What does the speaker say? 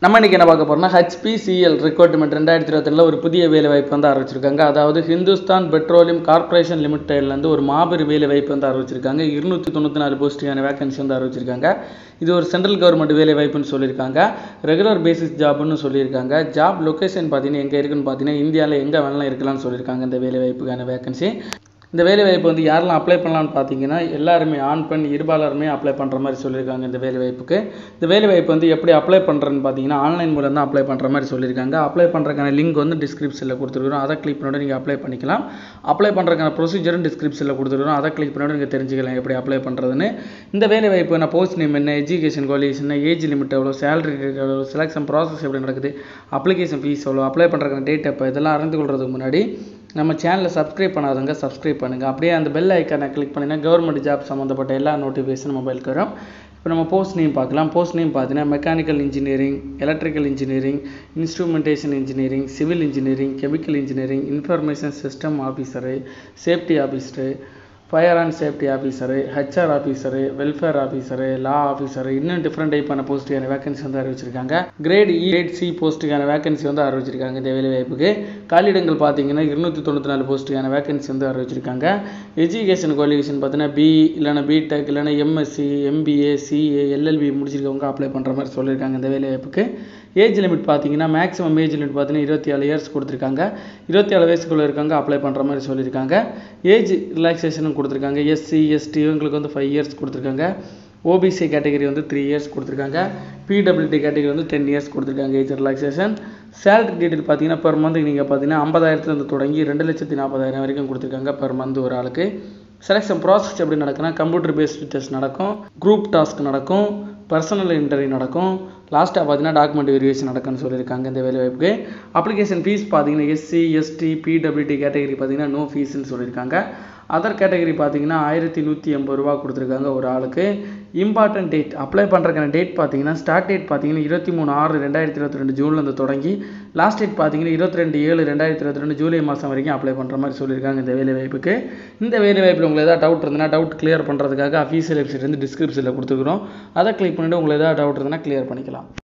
நம்ம இன்றைக்கி என்ன பார்க்க போகிறோம்னா ஹெச்பிசிஎல் ரெக்ரூட்மெண்ட் ரெண்டாயிரத்தி இருபத்திரெண்டில் ஒரு புதிய வேலை வாய்ப்பு வந்து ஆரம்பிச்சிருக்காங்க அதாவது ஹிந்துஸ்தான் பெட்ரோலியம் கார்ப்பரேஷன் லிமிடெட்லேருந்து ஒரு மாபெரும் வேலை வாய்ப்பு வந்து ஆரம்பிச்சிருக்காங்க இருநூற்றி தொண்ணூற்றி நாலு போஸ்ட்டுக்கான வேகன்சி வந்து ஆரம்பிச்சிருக்காங்க இது ஒரு சென்ட்ரல் கவர்மெண்ட் வேலை வாய்ப்புன்னு சொல்லியிருக்காங்க ரெகுலர் பேசிஸ் ஜாப்னு சொல்லியிருக்காங்க ஜாப் லொக்கேஷன் பார்த்தீங்கன்னா எங்கே இருக்குன்னு பார்த்தீங்கன்னா இந்தியாவில் எங்கே வேணாலும் இருக்கலாம்னு சொல்லியிருக்காங்க இந்த வேலை வாய்ப்புக்கான வேகன்சி இந்த வேலைவாய்ப்பு வந்து யாரெல்லாம் அப்ளை பண்ணலாம்னு பார்த்தீங்கன்னா எல்லாருமே ஆண் பெண் இருபாலருமே அப்ளை பண்ணுற மாதிரி சொல்லியிருக்காங்க இந்த வேலைவாய்ப்புக்கு இந்த வேலைவாய்ப்பு வந்து எப்படி அப்ளை பண்ணுறேன்னு பார்த்தீங்கன்னா ஆன்லைன் மூலம் தான் அப்ளை பண்ணுற மாதிரி சொல்லியிருக்காங்க அப்ளை பண்ணுறதுக்கான லிங்க் வந்து டிஸ்கிரிப்ஷனில் கொடுத்துருக்குறோம் அதை கிளிக் பண்ணிவிட்டு நீங்கள் அப்ளை பண்ணிக்கலாம் அப்ளை பண்ணுறதுக்கான ப்ரொசீஜரும் டிஸ்கிரிப்ஷனில் கொடுத்துருக்குறோம் அதை கிளிக் பண்ணிவிட்டு நீங்கள் தெரிஞ்சுக்கலாம் எப்படி அப்ளை பண்ணுறதுன்னு இந்த வேலைவாய்ப்பு என்ன போஸ்ட் நேம் என்ன எஜுகேஷன் குவாலிஃபிகேஷன் ஏஜ் லிமிட் எவ்வளோ சேலரி எவ்வளோ செலெக்ஷன் ப்ராசஸ் எப்படி நடக்குது அப்ளிகேஷன் ஃபீஸ் எவ்வளோ அப்ளை பண்ணுறதுக்கான டேட் எப்போ இதெல்லாம் அறிந்து கொள்றதுக்கு முன்னாடி நம்ம சேனலை சப்ஸ்கிரைப் பண்ணாதவங்க சப்ஸ்கிரைப் பண்ணுங்கள் அப்படியே அந்த பெல் ஐக்கானை கிளிக் பண்ணிங்கன்னா கவர்மெண்ட் ஜாப் சம்மந்தப்பட்ட எல்லா நோட்டிஃபிகேஷன் மொபைலுக்கு வரும் இப்போ நம்ம போஸ்ட் நேம் பார்க்கலாம் போஸ்ட் நேம் பார்த்தீங்கன்னா mechanical engineering electrical engineering instrumentation engineering civil engineering chemical engineering information system officer safety officer fire and safety officer HR officer welfare officer law officer இன்னும் different டைப்பான போஸ்ட்டுக்கான vacancy வந்து அறிவிச்சிருக்காங்க grade E grade C போஸ்ட்டுக்கான vacancy வந்து அறிவிச்சிருக்காங்க இந்த வேலை வாய்ப்புக்கு காலியிடங்கள் பார்த்தீங்கன்னா இருநூற்றி தொண்ணூற்றி நாலு போஸ்ட்டுக்கான வேகன்சி வந்து அறிவிச்சிருக்காங்க எஜுகேஷன் குவாலிஃபிகேஷன் பார்த்தீங்கன்னா பி இல்லைனா பிடெக் இல்லைனா எம்எஸ்சி எம்பிஏ சிஏ எல்எல்பி முடிச்சிருக்கவங்க அப்ளை பண்ணுற மாதிரி சொல்லியிருக்காங்க இந்த வேலை வாய்ப்புக்கு ஏஜ் லிமிட் பார்த்தீங்கன்னா மேக்ஸிமம் ஏஜ் லிமிட் பார்த்தீங்கன்னா இருபத்தி ஏழு இயர்ஸ் கொடுத்துருக்காங்க இருபத்தி ஏழு வயசுக்குள்ளே இருக்காங்க அப்ளை பண்ணுற மாதிரி சொல்லியிருக்காங்க ஏஜ் ரிலாக்ஸேஷனும் கொடுத்துருக்காங்க எஸ்சி எஸ்டி இவங்களுக்கு வந்து ஃபைவ் இயர்ஸ் கொடுத்துருக்காங்க ஓபிசி கேட்டகரி வந்து த்ரீ இயர்ஸ் கொடுத்துருக்காங்க பிடபிள்யூடி கேட்டகரி வந்து டென் இயர்ஸ் கொடுத்துருக்காங்க ஏஜ் ரிலாக்ஸேஷன் சேலரி டீட்டெயில் பார்த்தீங்கன்னா பெர் மந்த்துக்கு நீங்கள் பார்த்தீங்கன்னா ஐம்பதாயிரத்துலேருந்து தொடங்கி ரெண்டு லட்சத்தி நாற்பதாயிரம் வரைக்கும் கொடுத்துருக்காங்க பெர் மந்த் ஒரு ஆளுக்கு செலெக்ஷன் ப்ராசஸ் எப்படி நடக்குன்னா கம்ப்யூட்டர் பேஸ்டு டெஸ்ட் நடக்கும் குரூப் டாஸ்க் நடக்கும் பர்சனல் இன்டர்வியூ நடக்கும் லாஸ்ட்டாக பார்த்தீங்கன்னா டாக்குமெண்ட் வெரிஃபிகேஷன் நடக்கும்னு சொல்லியிருக்காங்க இந்த வேலை வாய்ப்புக்கு அப்ளிகேஷன் ஃபீஸ் பார்த்தீங்கன்னா எஸ்சி எஸ்டி பிடபிள்யூடி கேட்டகரி பார்த்தீங்கன்னா நோ ஃபீஸ்ன்னு சொல்லியிருக்காங்க அதர் கேட்டகரி பார்த்தீங்கன்னா ஆயிரத்தி நூற்றி எண்பது ரூபா கொடுத்துருக்காங்க ஒரு ஆளுக்கு இம்பார்ட்டன்ட் டேட் அப்ளை பண்ணுறதுக்கான டேட் பார்த்தீங்கன்னா ஸ்டார்ட் டேட் பார்த்தீங்கன்னா இருபத்தி மூணு ஆறு ரெண்டாயிரத்தி இருபத்தி ரெண்டு ஜூன்லேருந்து தொடங்கி லாஸ்ட் டேட் பார்த்தீங்கன்னா இருபத்தி ரெண்டு ஏழு ரெண்டாயிரத்தி இருபத்தி ரெண்டு ஜூலை மாதம் வரைக்கும் அப்ளை பண்ணுற மாதிரி சொல்லியிருக்காங்க இந்த வேலை வாய்ப்புக்கு இந்த வேலை வாய்ப்பில் உங்களுக்கு ஏதாவது டவுட் இருந்ததுன்னா டவுட் கிளியர் பண்ணுறதுக்காக அஃபீஷியல் வெப்சைட் வந்து டிஸ்கிரிப்ஷனில் கொடுத்துருக்குறோம் அதை கிளிக் பண்ணிவிட்டு உங்களுக்கு ஏதாவது டவுட் இருந்ததுன்னா கிளியர் பண்ணிக்கலாம்